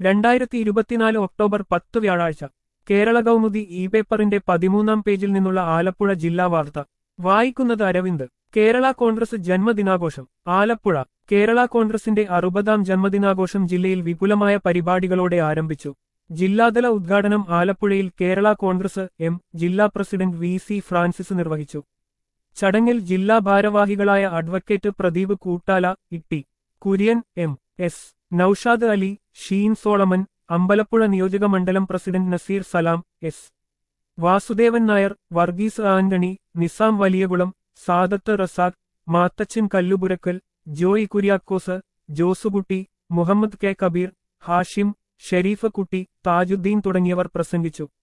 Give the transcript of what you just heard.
രണ്ടായിരത്തി ഇരുപത്തിനാല് ഒക്ടോബർ പത്ത് വ്യാഴാഴ്ച കേരള കൗമുദി ഇ പേപ്പറിന്റെ പതിമൂന്നാം പേജിൽ നിന്നുള്ള ആലപ്പുഴ ജില്ലാ വാർത്ത വായിക്കുന്നത് അരവിന്ദ് കേരള കോൺഗ്രസ് ജന്മദിനാഘോഷം ആലപ്പുഴ കേരള കോൺഗ്രസിന്റെ അറുപതാം ജന്മദിനാഘോഷം ജില്ലയിൽ വിപുലമായ പരിപാടികളോടെ ആരംഭിച്ചു ജില്ലാതല ഉദ്ഘാടനം ആലപ്പുഴയിൽ കേരള കോൺഗ്രസ് എം ജില്ലാ പ്രസിഡന്റ് വി സി ഫ്രാൻസിസ് നിർവഹിച്ചു ചടങ്ങിൽ ജില്ലാ ഭാരവാഹികളായ advocate Pradeep Koottala Itty Kurian M S Noushad Ali Sheen Solomon Ambalappuzha നിയോജക മണ്ഡലം president Nazeer Salam S Vasudevan Nair Varghese Antony Nizam Valiyakulam Sadath Razak Mathachan Kallupurakkal Joy Kuriakose Josekutty Muhammad K Kabeer Hashim Sherif Kutty Thajuddeen തുടങ്ങിയവർ പ്രസംഗിച്ചു